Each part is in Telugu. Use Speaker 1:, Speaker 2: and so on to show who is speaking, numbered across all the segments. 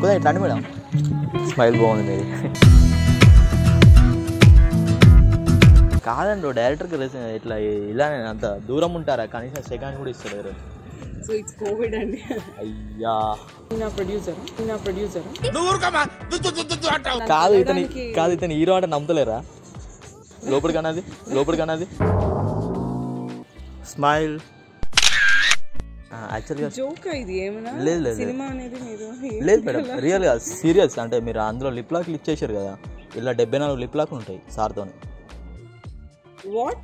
Speaker 1: కొంచెం ఇట్లాంటి మేడం స్మైల్ బాగుంది మీది కాదండి డైరెక్టర్కి ఇట్లా ఇలానే అంత దూరం ఉంటారా కనీసం సెకండ్ కూడా ఇస్తారు
Speaker 2: సో ఇట్స్ కోవిడ్ అండి
Speaker 1: అయ్యా
Speaker 2: నా ప్రొడ్యూసర్ నా ప్రొడ్యూసర్
Speaker 1: కాదు ఇతని కాదు ఇతని హీరో అంటే నమ్ముతలేరా లోపలికి అన్నది లోపలికి అన్నది స్మైల్ యాక్చువల్గా
Speaker 2: జోక్ ఇది ఏమన్నా
Speaker 1: లేదు, లేదు.
Speaker 2: సినిమా అనేది మీరు
Speaker 1: లేదు మేడం రియల్గా సీరియస్ అంటే మీరు అందులో లిప్ లాక్లు ఇచ్చేసారు కదా ఇలా డెబ్బై నాలుగు లిప్ లాక్లు ఉంటాయి సార్తో
Speaker 2: వాట్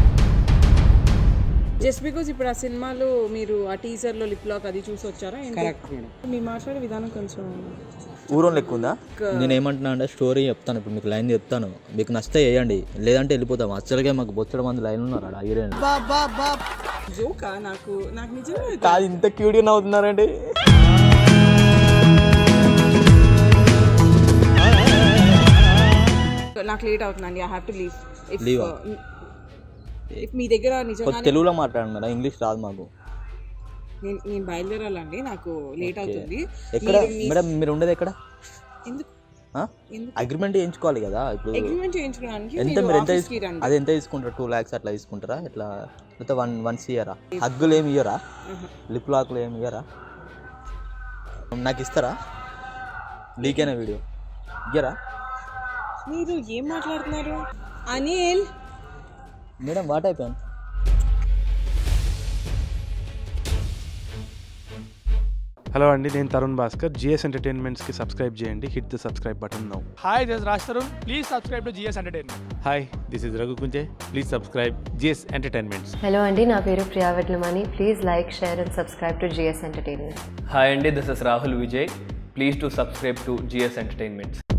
Speaker 2: జస్ట్ బికాజ్ ఇప్పుడు ఆ సినిమాలో మీరు ఆ టీజర్ లో లిప్ లాక్ అది చూసి వచ్చారా మీ మాట్లాడే విధానం కొంచెం
Speaker 1: ఊరం లెక్క ఉందా నేను ఏమంటున్నా అంటే స్టోరీ చెప్తాను ఇప్పుడు మీకు లైన్ చెప్తాను మీకు నచ్చితే వేయండి లేదంటే వెళ్ళిపోతాం అసలుగా మాకు బొచ్చడం మంది లైన్ ఉన్నారు ఆడ హీరోయిన్
Speaker 2: జోకా నాకు నాకు నిజంగా
Speaker 1: కాదు ఇంత క్యూడియన్ అవుతున్నారండి
Speaker 2: నాకు లేట్ అవుతుందండి I have to leave if
Speaker 1: Leave ఆ?
Speaker 2: ఇఫ్ మీ దగ్గర నిజంగా
Speaker 1: కొంచెం తెలుగులో మాట్లాడండి మేడం ఇంగ్లీష్ రాదు మాకు
Speaker 2: నేను నేను బయలుదేరాలండి నాకు లేట్ అవుతుంది
Speaker 1: ఎక్కడ మేడం మీరు ఉండేది ఎక్కడ
Speaker 2: ఎందుకు ఎందుకు?
Speaker 1: అగ్రిమెంట్ చేయించుకోవాలి కదా ఇప్పుడు
Speaker 2: అగ్రిమెంట్ చేయించుకోవడానికి
Speaker 1: ఎంత
Speaker 2: మీరు
Speaker 1: మీరు ఎంత
Speaker 2: ఆఫీస్కి
Speaker 1: తీసు-
Speaker 2: రండి
Speaker 1: అది ఎంత తీసుకుంటారు టూ ల్యాక్స్ అట్లా తీసుకుంటారా ఇట్లా లేకపోతే వన్ వన్స్ ఇయరా హగ్గులు ఏమి ఇయ్యరా లిప్ లాక్లు ఏమి ఇయ్యరా నాకు ఇస్తారా లీకేనా వీడియో ఇయ్యరా
Speaker 2: మీరు ఏం మాట్లాడుతున్నారు అనిల్
Speaker 1: మేడం వాట్ అయిపోయాను
Speaker 3: హలో అండి నేను తరుణ్ భాస్కర్ జిఎస్ ఎంటర్టైన్మెంట్స్కి సబ్స్క్రైబ్ చేయండి hit the subscribe button now
Speaker 4: Hi, this is Raj Tarun. Please subscribe to GS Entertainment.
Speaker 5: Hi this is Raghu Kunje please subscribe GS entertainments
Speaker 6: hello అండి నా పేరు Priya Vetlamani please like share and subscribe to GS entertainment
Speaker 7: hi అండి this is Rahul Vijay please to subscribe to GS entertainments